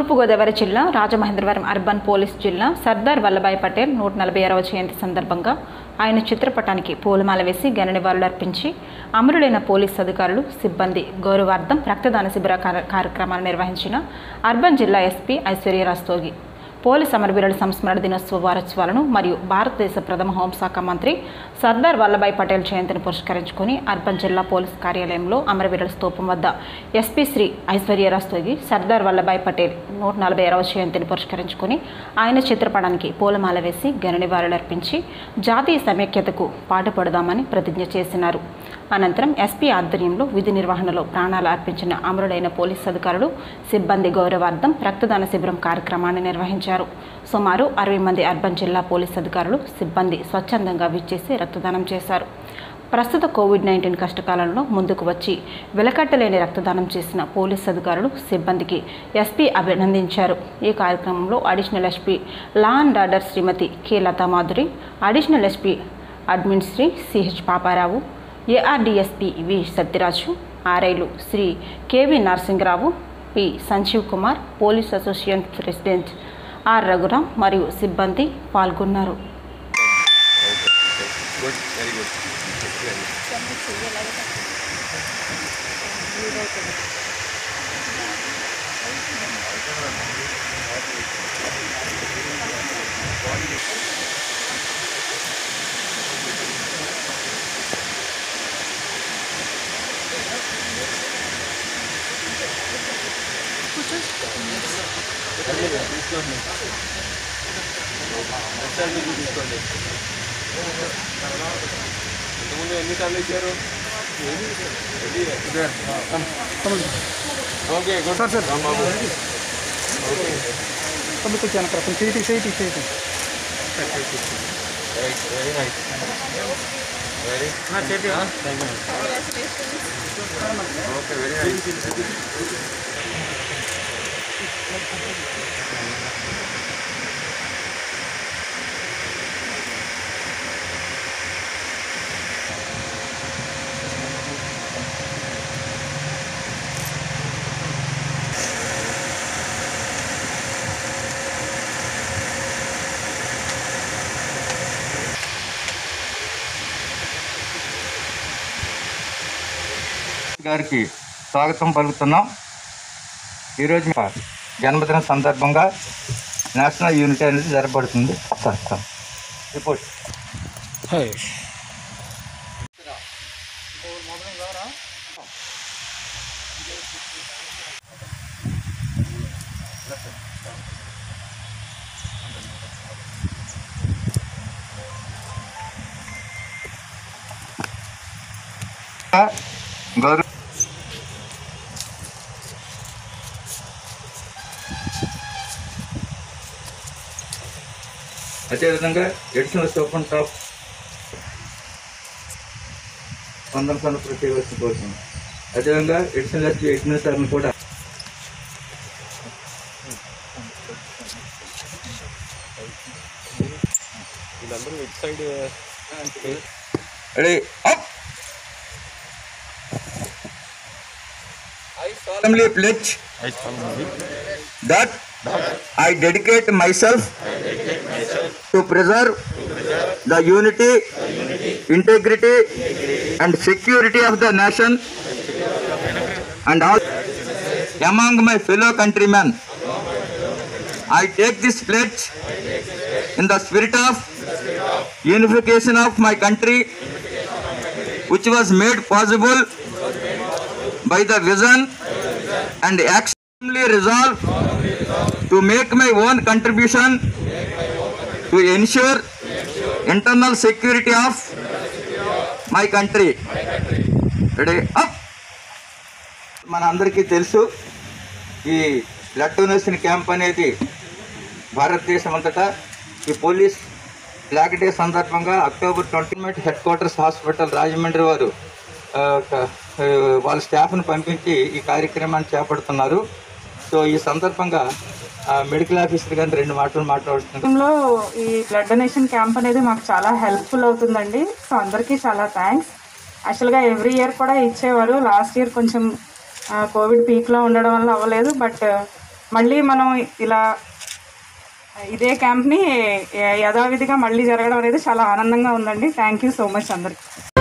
తూర్పుగోదావరి జిల్లా Rajamahendravaram urban police జిల్లా సర్దార్ వల్లభాయ్ పటేల్ నూట నలభై ఆరవ జయంతి సందర్భంగా ఆయన చిత్రపటానికి పూలమాల వేసి ఘన నివాళులు అర్పించి అమరులైన పోలీస్ అధికారులు సిబ్బంది గౌరవార్థం రక్తదాన శిబిర కార్య- కార్యక్రమాన్ని నిర్వహించిన అర్బన్ జిల్లా ఎస్పీ ఐశ్వర్య రాస్తోగి పోలీస్ అమరవీరుల సంస్మరణ దినోత్సవ వారోత్సవాలను మరియు భారతదేశ ప్రథమ హోంశాఖ మంత్రి సర్దార్ వల్లభాయ్ పటేల్ జయంతిని పురస్కరించుకొని అర్బన్ జిల్లా పోలీస్ కార్యాలయంలో అమరవీరుల స్తూపం వద్ద ఎస్పీ శ్రీ ఐశ్వర్య రాస్తోగి సర్దార్ వల్లభాయ్ పటేల్ నూట నలభై ఆరవ జయంతిని పురస్కరించుకొని ఆయన చిత్రపటానికి పూలమాల వేసి ఘన నివాళులర్పించి జాతీయ సమైక్యతకు పాటుపడదామని ప్రతిజ్ఞ చేసినారు అనంతరం ఎస్పీ ఆధ్వర్యంలో విధి నిర్వహణలో ప్రాణాలు అర్పించిన అమరులైన పోలీస్ అధికారులు సిబ్బంది గౌరవార్థం రక్తదాన శిబిరం కార్యక్రమాన్ని నిర్వహించారు సుమారు అరవై మంది అర్బన్ జిల్లా పోలీస్ అధికారులు సిబ్బంది స్వచ్ఛందంగా విచ్చేసి రక్తదానం చేశారు ప్రస్తుత కోవిడ్ నైన్టీన్ కష్టకాలంలో ముందుకు వచ్చి వెలకట్టలేని రక్తదానం చేసిన పోలీస్ అధికారులు సిబ్బందికి ఎస్పీ అభినందించారు ఈ కార్యక్రమంలో additional SP law and order Shrimati K Latha Madhuri additional SP admin Shri CH Paparao AR DSP V Satyaraju ఆర్ఐలు Shri KV Narasimharao P Sanjeev Kumar police association president R Raghuram మరియు సిబ్బంది పాల్గొన్నారు గుడ్ వెరీ గుడ్ ఇంతకుముందు ఎన్నిసార్లు ఇచ్చారు ఓకే గుడ్ సార్ సార్ బాబు తమ్ముడు కొంచెం వెనక కొంచెం చేయి చేయి చేయి right very nice very okay very nice గారికి స్వాగతం పలుకుతున్నాం ఈరోజు మా జన్మదిన సందర్భంగా నేషనల్ యూనిటీ అనేది జరపబడుతుంది సార్ సార్ రిపోర్ట్ గౌరవ అదేవిధంగా ఎడిషనల్ సూపర్ టాప్ వందన సన్న ప్రతి వచ్చి కోసం అదేవిధంగా ఎడిషనల్ ఎస్పీ ఎగ్నెస్ సార్ని కూడా వీళ్ళందరూ ఇటు side ready up I solemnly pledge that I dedicate myself to preserve the unity, integrity, and security of the nation and all among my fellow countrymen. I take this pledge in the spirit of unification of my country, which was made possible by the vision and extremely resolve to make my own contribution to ensure internal security of my country. Ready? Up! మన అందరికీ తెలుసు ఈ blood donation camp అనేది భారతదేశం అంతటా ఈ police black day సందర్భంగా October twenty headquarters hospital Rajahmundry వారు ఆ, ఒక, ఆ, వాళ్ళ స్టాఫ్ను పంపించి ఈ కార్యక్రమాన్ని చేపడుతున్నారు సో ఈ సందర్భంగా ఆ, మెడికల్ ఆఫీసర్ గారిని రెండు మాటలు మాట్లాడుతున్నారు లో ఈ బ్లడ్ డొనేషన్ క్యాంప్ అనేది మాకు చాలా హెల్ప్ఫుల్ అవుతుందండి సో అందరికీ చాలా థ్యాంక్స్ యాక్చువల్గా ఎవ్రీ ఇయర్ కూడా ఇచ్చేవారు లాస్ట్ ఇయర్ కొంచెం కోవిడ్ పీక్లో ఉండడం వల్ల అవ్వలేదు బట్ మళ్ళీ మనం ఇలా ఇదే క్యాంప్ని యథావిధిగా మళ్ళీ జరగడం అనేది చాలా ఆనందంగా ఉందండి థ్యాంక్ యూ సో మచ్ అందరికి